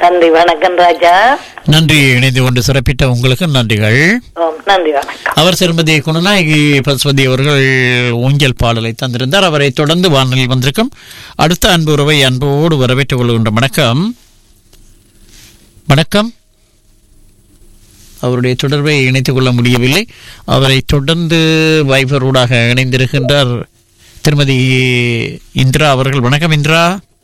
நன்றி வணக்கம் ராஜா நன்றி இணைந்து கொண்டு சிறப்பித்த உங்களுக்கு நன்றிகள் ஓம், நன்றி வணக்கம் அவர் திருமதி குணநாயகி பசுபதி அவர்கள் ஊஞ்சல் பாடலை தந்திருந்தார் அவரை தொடர்ந்து வானொலியில் வந்திருக்கும் அடுத்த அன்பு உறவை அன்போடு வரவேற்றுக் கொள்கின்ற வணக்கம் வணக்கம் அவருடைய தொடர்பை இணைத்துக் கொள்ள முடியவில்லை அவரை தொடர்ந்து வைபரோடாக இணைந்திருக்கின்றார் திருமதி இந்திரா அவர்கள் வணக்கம் இந்திரா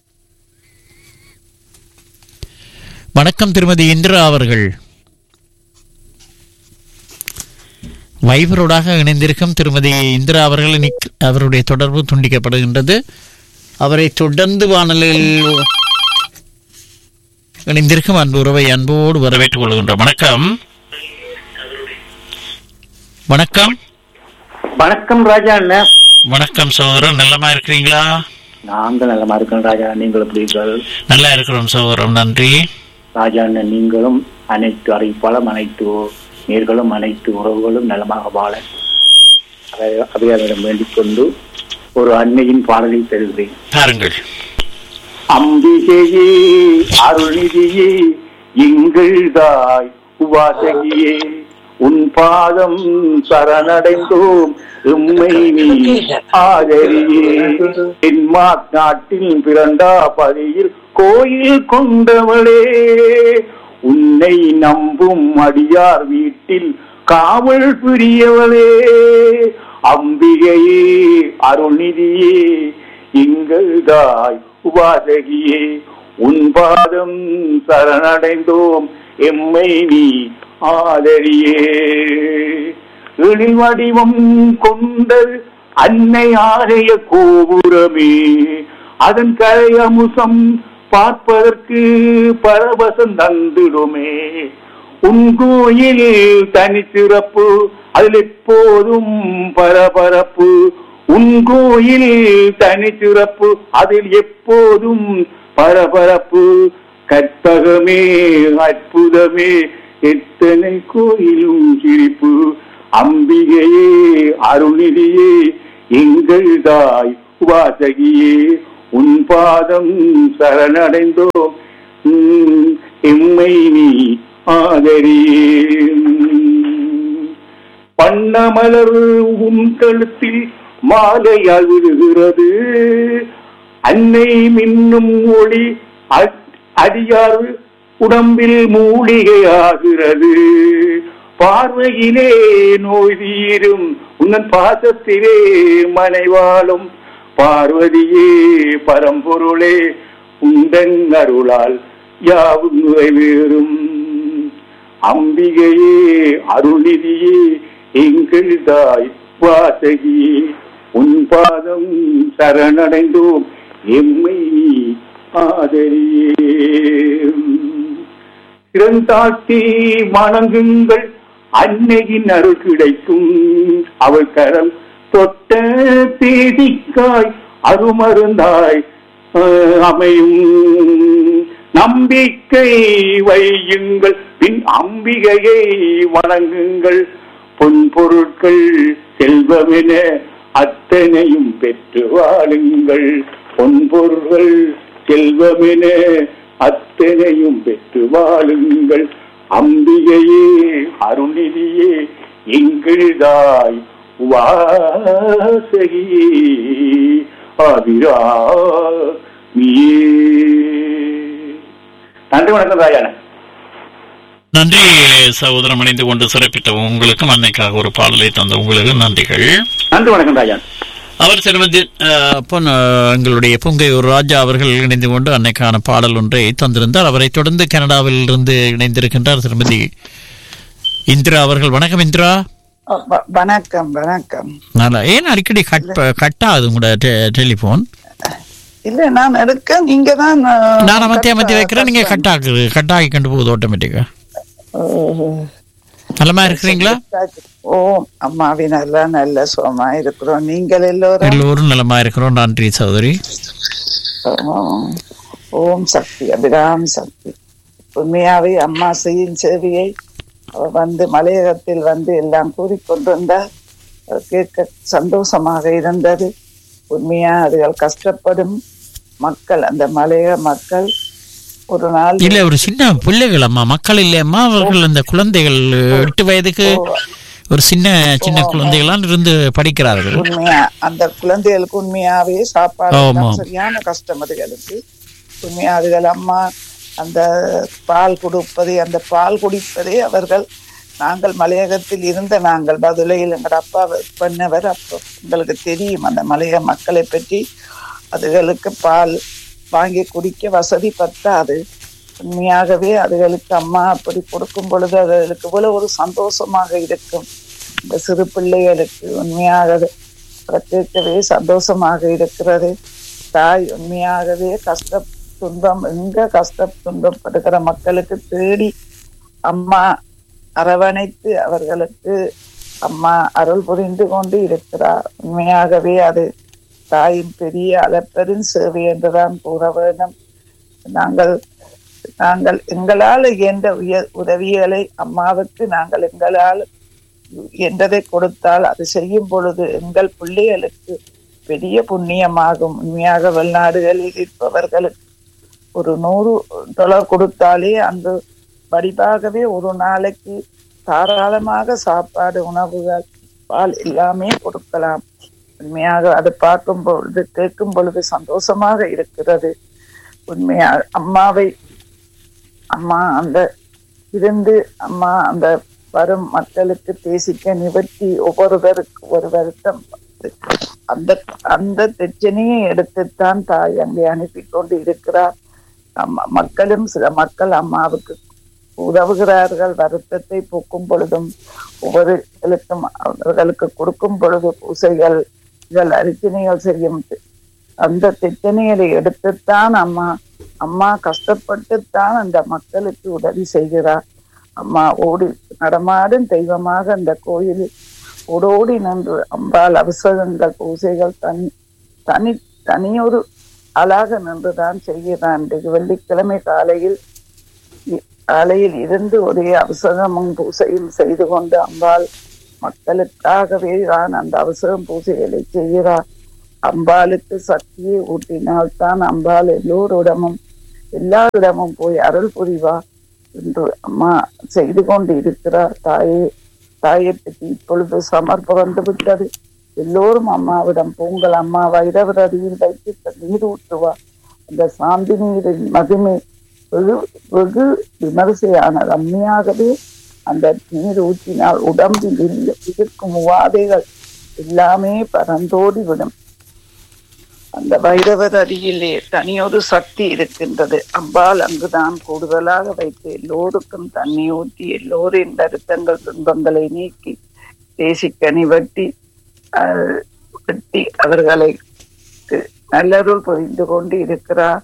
வணக்கம் திருமதி இந்திரா அவர்கள் வைபரோடாக இணைந்திருக்கும் திருமதி இந்திரா அவர்கள் நிக்- அவருடைய தொடர்பு துண்டிக்கப்படுகின்றது அவரை தொடர்ந்து வானலில் இணைந்திருக்கும் அன்பு உறவை அன்போடு வரவேற்றுக் கொள்கின்றோம் வணக்கம் வணக்கம் வணக்கம் ராஜா அண்ணன் வணக்கம் சகோதரன் நல்லமா இருக்கிறீங்களா நாங்க நல்லமா இருக்கோம் ராஜா நீங்கள் எப்படி இருக்கீர்கள் நல்லா இருக்கிறோம் சகோதரன் நன்றி ராஜா அண்ணன் நீங்களும் அனைத்து அறிவிப்பாளரும் அனைத்து நேர்களும் அனைத்து உறவுகளும் நலமாக வாழ அதை- அவையாரிடம் வேண்டிக் கொண்டு ஒரு அன்னையின் பாடலை தருகிறேன் பாருங்கள் அம்பிகையே அருள்நிதியே எங்கள் தாய் உபாசகியே உன் பாதம் சரணடைந்தோம் உம்மை நீ ஆதரியே தென்மார்க் நாட்டில் பிறந்தா பதியில் கோயில் கொண்டவளே உன்னை நம்பும் அடியார் வீட்டில் காவல் புரியவளே அம்பிகையே அருள்நிதியே எங்கள் தாய் உபாதகியே உன் பாதம் சரணடைந்தோம் எம்மை நீ ஆதரியே எழில் வடிவம் கொண்டது அன்னை ஆலய கோபுரமே அதன் கரையமுசம் பார்ப்பதற்கு பரவசம் தந்திடுமே உன் கோயில் தனிச்சிறப்பு அதில் எப்போதும் பரபரப்பு உன் கோயில் தனிச்சிறப்பு அதில் எப்போதும் பரபரப்பு கற்பகமே அற்புதமே எத்தனை கோயிலும் சிரிப்பு அம்பிகையே அருள்நிதியே எங்கள் தாய் உபாசகியே உன் பாதம் சரணடைந்தோம் உம், எம்மை நீ ஆதரியே பண்ணமலர் உன் கழுத்தில் மாலையால் விழுகிறது அன்னை மின்னும் ஒளி அ- அடியார் உடம்பில் மூலிகையாகிறது பார்வையிலே நோய் தீரும் உன்னன் பாசத்திலே மனைவாளும் பார்வதியே பரம்பொருளே உந்தன் அருளால் யாவும் நிறைவேறும் அம்பிகையே அருள்நிதியே எங்கள் தாய் வாசகியே உன் பாதம் சரணடைந்தோம் எம்மை நீ ஆதரியே திறந்தாட்டி வணங்குங்கள் அன்னையின் அருள் கிடைக்கும் அவள் கரம் தொட்ட தேதிக்காய் அருமருந்தாய் அஹ், அமையும் நம்பிக்கை வையுங்கள் பின் அம்பிகையை வணங்குங்கள் பொன் பொருட்கள் செல்வமென அத்தனையும் பெற்று வாழுங்கள் பொன் பொருள்கள் செல்வமென அத்தனையும் பெற்று வாழுங்கள் அம்பிகையே அருள்நிதியே எங்கள் தாய் வாசகியே அபிரா நன்றி வணக்கம் ராஜான நன்றி சகோதரம் இணைந்து கொண்டு சிறப்பித்த உங்களுக்கும் அன்னைக்காக ஒரு பாடலை தந்த உங்களுக்கு நன்றிகள் நன்றி வணக்கம் ராஜான் அவர் திருமதி அஹ், பொன் அஹ், எங்களுடைய புங்கையூர் ராஜா அவர்கள் இணைந்து கொண்டு அன்னைக்கான பாடல் ஒன்றை தந்திருந்தார் அவரை தொடர்ந்து கனடாவில் இருந்து இணைந்திருக்கின்றார் திருமதி இந்திரா அவர்கள் வணக்கம் இந்திரா வ- வணக்கம் வணக்கம் நல்லா ஏன் அடிக்கடி கட் ப- கட் ஆகுது உங்களோட டெ- டெலிபோன் இல்ல நான் எடுக்க நீங்க தான் அஹ், நான் மத்திய மத்திய கட் வைக்கிறேன் நீங்க கட் ஆகுது கட் ஆகி கொண்டு போகுது ஆட்டோமேட்டிக்கா அஹ், நலமா இருக்கிறீங்களா ஓ அம்மாவி நல்லா நல்ல சுகமா இருக்கிறோம் நீங்கள் எல்லோரும் எல்லோரும் நலமா இருக்கிறோம் நன்றி சகோதரி ஓம். ஓம் சக்தி அபிராம் சக்தி உண்மையாவே அம்மா செய்யும் சேவையை அவ வந்து மலையகத்தில் வந்து எல்லாம் கூறிக்கொண்டிருந்தார் அது கேட்க சந்தோஷமாக இருந்தது உண்மையா அதுகள் கஷ்டப்படும் மக்கள் அந்த மலையக மக்கள் ஒரு நாள் இல்ல ஒரு சின்ன பிள்ளைகள் அம்மா மக்கள் இல்லையம்மா அவர்கள் அந்த குழந்தைகள் எட்டு வயதுக்கு ஒரு சின்ன சின்ன குழந்தைகளாம் இருந்து படிக்கிறார்கள் உண்மையா அந்த குழந்தைகளுக்கு உண்மையாவே சாப்பாடு ஆமா. எல்லாம் சரியான கஷ்டம் அதுகளுக்கு உண்மையா அதுகள் அம்மா அந்த பால் கொடுப்பது அந்த பால் குடிப்பதே அவர்கள் நாங்கள் மலையகத்தில் இருந்த நாங்கள் பதுளையில் எங்கள் அப்பா பண்ணவர் அப்போ உங்களுக்கு தெரியும் அந்த மலையக மக்களை பற்றி அதுகளுக்கு பால் வாங்கி குடிக்க வசதி பத்தாது உண்மையாகவே அதுகளுக்கு அம்மா அப்படி கொடுக்கும் பொழுது அதுகளுக்கு இவ்வளவு ஒரு சந்தோஷமாக இருக்கும் இந்த சிறு பிள்ளைகளுக்கு உண்மையாக அது அதை கேட்கவே சந்தோஷமாக இருக்கிறது தாய் உண்மையாகவே கஷ்ட துன்பம் எங்க கஷ்ட துன்பப்படுகிற மக்களுக்கு தேடி அம்மா அரவணைத்து அவர்களுக்கு அம்மா அருள் புரிந்து கொண்டு இருக்கிறார் உண்மையாகவே அது தாயின் பெரிய அளப்பெரும் சேவை என்றுதான் கூற வேண்டும் நாங்கள் நாங்கள் எங்களால் இயன்ற உய உதவிகளை அம்மாவுக்கு நாங்கள் எங்களால் என்றதை கொடுத்தால் அது செய்யும் பொழுது எங்கள் பிள்ளைகளுக்கு பெரிய புண்ணியமாகும் உண்மையாக வெளிநாடுகளில் இருப்பவர்களுக்கு ஒரு நூறு டாலர் கொடுத்தாலே அந்த வடிவாகவே ஒரு நாளைக்கு தாராளமாக சாப்பாடு உணவுகள் பால் எல்லாமே கொடுக்கலாம் உண்மையாக அதை பார்க்கும் பொழுது கேட்கும் பொழுது சந்தோஷமாக இருக்கிறது உண்மையா அம்மாவை அம்மா அந்த இருந்து அம்மா அந்த வரும் மக்களுக்கு பேசிக்க நிவர்த்தி ஒவ்வொருவருக்கு ஒரு வருத்தம் அந்த அந்த பிரச்சனையை எடுத்துத்தான் தாய் அங்கே அனுப்பி கொண்டு இருக்கிறார் அம்மா மக்களும் சில மக்கள் அம்மாவுக்கு உதவுகிறார்கள் வருத்தத்தை போக்கும் பொழுதும் ஒவ்வொருகளுக்கும் அவர்களுக்கு கொடுக்கும் பொழுது பூசைகள் இதில் அரிச்சனைகள் செய்யும் அந்த பிரச்சனைகளை எடுத்துத்தான் அம்மா அம்மா கஷ்டப்பட்டுத்தான் அந்த மக்களுக்கு உதவி செய்கிறார் அம்மா ஓடி நடமாடும் தெய்வமாக அந்த கோயிலில் ஓடோடி நின்று அம்பாள் அபிஷேகங்கள் பூசைகள் தனி தனி தனியொரு அழாக நின்றுதான் செய்கிறான் இன்றைக்கு வெள்ளிக்கிழமை காலையில் இ- காலையில் இருந்து ஒரே அபிஷேகமும் பூசையும் செய்து கொண்டு அம்பாள் மக்களுக்காகவே தான் அந்த அவசரம் பூஜைகளை செய்கிறார் அம்பாளுக்கு சக்தியை ஊட்டினால்தான் அம்பாள் எல்லோரிடமும் எல்லாரிடமும் போய் அருள் புரிவா என்று அம்மா செய்து கொண்டு இருக்கிறார் தாயே தாயை பற்றி இப்பொழுது சமர் பிறந்து விட்டது எல்லோரும் அம்மாவிடம் பொங்கல் அம்மா வைரவர் அருகில் வைத்து நீர் ஊற்றுவா அந்த சாந்தி நீரின் மகிமை வெகு வெகு விமரிசையானது அம்மையாகவே அந்த நீர் ஊற்றினால் உடம்பில் இல்லை இருக்கும் உவாதைகள் எல்லாமே பறந்தோடி விடும் அந்த வைரவர் அருகிலே தனியொரு சக்தி இருக்கின்றது அம்பாள் அங்குதான் கூடுதலாக வைத்து எல்லோருக்கும் தண்ணி ஊற்றி எல்லோரின் வருத்தங்கள் துன்பங்களை நீக்கி தேசிக்கனி வெட்டி அஹ், வெட்டி அவர்களை நல்லருள் புரிந்து கொண்டு இருக்கிறார்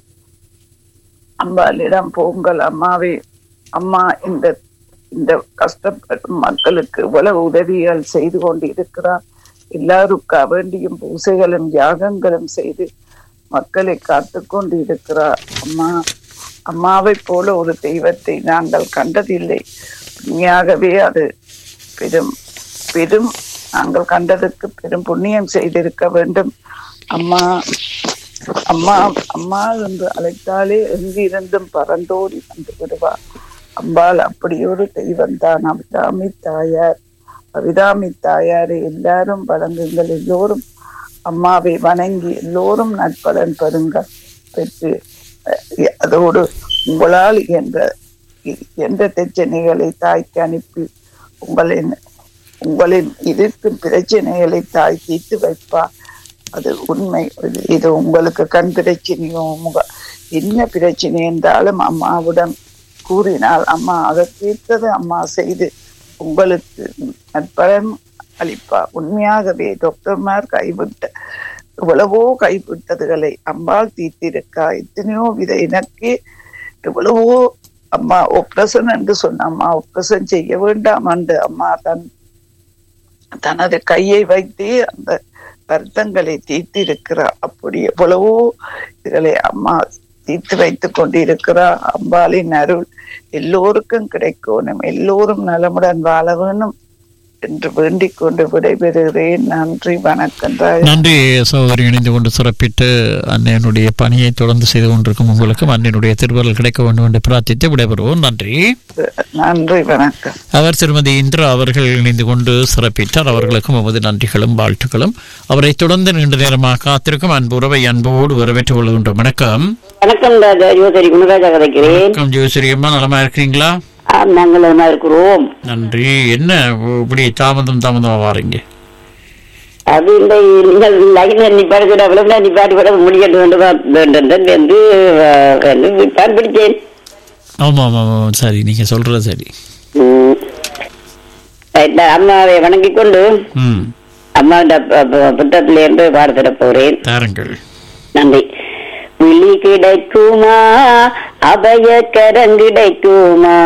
அம்பாளிடம் போங்கள் அம்மாவே அம்மா இந்த இந்த கஷ்டப்படும் மக்களுக்கு இவ்வளவு உதவிகள் செய்து கொண்டு இருக்கிறார் எல்லாருக்கா வேண்டியும் பூசைகளும் யாகங்களும் செய்து மக்களை காத்து கொண்டு இருக்கிறார் அம்மா அம்மாவை போல ஒரு தெய்வத்தை நாங்கள் கண்டதில்லை உண்மையாகவே அது பெரும் பெரும் நாங்கள் கண்டதற்கு பெரும் புண்ணியம் செய்திருக்க வேண்டும் அம்மா அம்மா அம்மா என்று அழைத்தாலே எங்கிருந்தும் பறந்தோடி வந்து விடுவார் அம்பாள் அப்படி ஒரு தெய்வம் தான் அபிராமி தாயார் அபிராமி தாயாரை எல்லாரும் வணங்குங்கள் எல்லோரும் அம்மாவை வணங்கி எல்லோரும் நட்பலன் பெறுங்கள் பெற்று அஹ், அதோடு உங்களால் என்ற எந்த பிரச்சனைகளை தாய்க்கு அனுப்பி உங்களின் உங்களின் இருக்கும் பிரச்சனைகளை தாய் தீர்த்து வைப்பார் அது உண்மை இது- இது உங்களுக்கு கண் பிரச்சனையோ உங்க என்ன பிரச்சனை என்றாலும் அம்மாவிடம் கூறினால் அம்மா அதை தீர்த்தது அம்மா செய்து உங்களுக்கு நற்பலன் அளிப்பா உண்மையாகவே டாக்டர்மார் கைவிட்ட எவ்வளவோ கைவிட்டதுகளை அம்பாள் தீர்த்திருக்கா எத்தனையோ வித எனக்கு எவ்வளவோ அம்மா ஒப்ரசன் என்று சொன்ன அம்மா ஒப்ரசன் செய்ய வேண்டாம் என்று அம்மா தன் தனது கையை வைத்து அந்த வருத்தங்களை தீர்த்திருக்கிறார் அப்படி எவ்வளவோ இதுகளை அம்மா தீர்த்து வைத்துக் கொண்டிருக்கிறார் அம்பாளின் அருள் எல்லோருக்கும் கிடைக்கணும் எல்லோரும் நலமுடன் வாழ வேணும் என்று வேண்டிக் கொண்டு விடைபெறுகிறேன் நன்றி வணக்கம் ராஜா நன்றி சகோதரி இணைந்து கொண்டு சிறப்பிட்டு அன்னையனுடைய பணியை தொடர்ந்து செய்து கொண்டிருக்கும் உங்களுக்கும் அன்னையனுடைய திருவருள் கிடைக்க வேண்டும் என்று பிரார்த்தித்து விடைபெறுவோம் நன்றி நன்றி வணக்கம் அவர் திருமதி இந்திரா அவர்கள் இணைந்து கொண்டு சிறப்பித்தார் அவர்களுக்கும் நமது நன்றிகளும் வாழ்த்துக்களும் அவரை தொடர்ந்து நீண்ட நேரமாக காத்திருக்கும் அன்பு உறவை அன்போடு வரவேற்றுக் கொள்கின்றோம் வணக்கம் வணக்கம் ராஜா யோசரி குணராஜா கதைக்கிறேன் வணக்கம் ஜோசிரி அம்மா நலமா இருக்கிறீங்களா ஆம், நாங்கள் நலமா இருக்கிறோம் நன்றி என்ன இப்படி தாமதம் தாமதமா வாரீங்க அது இல்லை நீங்கள் லைன் நிப்பாடு கூட அவ்வளவு நிப்பாட்டி விட முடியட்டு வேண்டும் என்று அஹ், என்று தான் பிடிச்சேன் ஆமா ஆமா ஆமா சரி நீங்க சொல்றது சரி ம். இந்த அம்மாவை வணங்கிக் கொண்டு ம் அம்மா புத்தகத்திலே இருந்து பாடத்திட போறேன் தாருங்கள் நன்றி விழி கிடைக்குமா அபய கரம் கிடைக்குமா